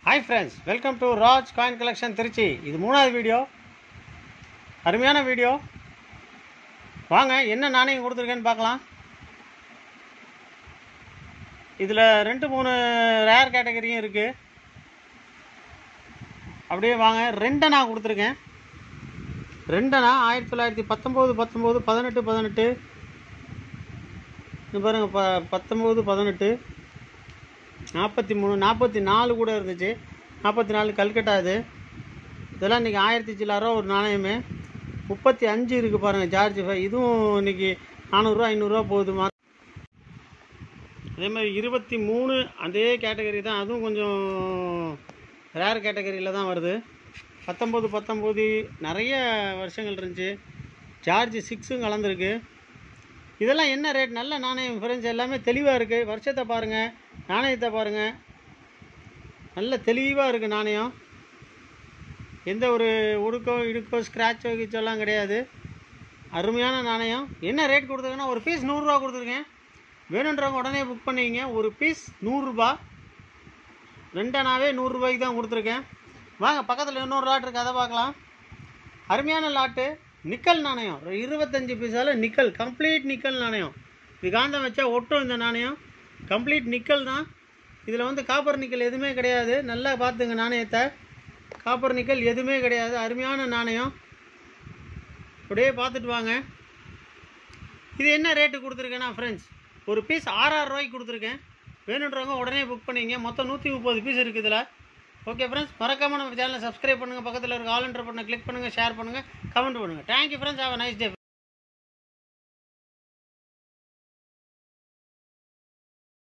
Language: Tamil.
hi friends welcome to Raj coin collection Trichy இது மூணாவது வீடியோ அருமையான வீடியோ வாங்க என்ன நாணயம் கொடுத்துருக்கேன்னு பார்க்கலாம் இதில் ரெண்டு மூணு ரேர் கேட்டகரியும் இருக்குது அப்படியே வாங்க ரெண்டனா கொடுத்துருக்கேன் ரெண்டனா ஆயிரத்தி தொள்ளாயிரத்தி பத்தொம்போது பத்தொம்போது பதினெட்டு பதினெட்டு இது பாருங்கள் ப பத்தொம்போது பதினெட்டு நாற்பத்தி மூணு நாற்பத்தி நாலு கூட இருந்துச்சு நாற்பத்தி நாலு கல்கட்டா இது இதெல்லாம் இன்றைக்கி ஆயிரத்தி சில்லாரூவா ஒரு நாணயமே முப்பத்தி அஞ்சு இருக்குது பாருங்கள் சார்ஜ் ஃபை இதுவும் இன்றைக்கி நானூறுரூவா ஐநூறுரூவா போகுதுமா அதே மாதிரி இருபத்தி மூணு அதே கேட்டகரி தான் அதுவும் கொஞ்சம் ரேர் கேட்டகரியில் தான் வருது பத்தொம்போது பத்தொம்போது நிறைய வருஷங்கள் இருந்துச்சு சார்ஜ் சிக்ஸும் கலந்துருக்கு இதெல்லாம் என்ன ரேட் நல்ல நாணயம் ஃப்ரெண்ட்ஸ் எல்லாமே தெளிவாக இருக்குது வருஷத்தை பாருங்கள் நாணயத்தை பாருங்கள் நல்ல தெளிவாக இருக்குது நாணயம் எந்த ஒரு உடுக்கோ இடுக்கோ ஸ்க்ராச்சோ கிச்சோலாம் கிடையாது அருமையான நாணயம் என்ன ரேட் கொடுத்துருக்கேன்னா ஒரு பீஸ் நூறுரூவா கொடுத்துருக்கேன் வேணுன்றவங்க உடனே புக் பண்ணிக்கிங்க ஒரு பீஸ் நூறுரூபா ரெண்டனாவே நூறுரூபாய்க்கு தான் கொடுத்துருக்கேன் வாங்க பக்கத்தில் இன்னொரு லாட் இருக்குது அதை பார்க்கலாம் அருமையான லாட்டு நிக்கல் நாணயம் ஒரு இருபத்தஞ்சி பைசால நிக்கல் கம்ப்ளீட் நிக்கல் நாணயம் இது காந்தம் வச்சா ஒட்டும் இந்த நாணயம் கம்ப்ளீட் நிக்கல் தான் இதில் வந்து காப்பர் நிக்கல் எதுவுமே கிடையாது நல்லா பார்த்துங்க நாணயத்தை காப்பர் நிக்கல் எதுவுமே கிடையாது அருமையான நாணயம் அப்படியே பார்த்துட்டு வாங்க இது என்ன ரேட்டு கொடுத்துருக்கேன்னா ஃப்ரெண்ட்ஸ் ஒரு பீஸ் ஆறாயிரம் ரூபாய்க்கு கொடுத்துருக்கேன் வேணுன்றவங்க உடனே புக் பண்ணிங்க மொத்தம் நூற்றி முப்பது பீஸ் இருக்குது இதில் ஓகே ஃப்ரெண்ட்ஸ் மறக்காமல் நம்ம சேனலை சப்ஸ்கிரைப் பண்ணுங்கள் பக்கத்தில் இருக்க ஆல் என்டர் பண்ண கிளிக் பண்ணுங்கள் ஷேர் பண்ணுங்கள் கமெண்ட் பண்ணுங்கள் thank you friends have nice day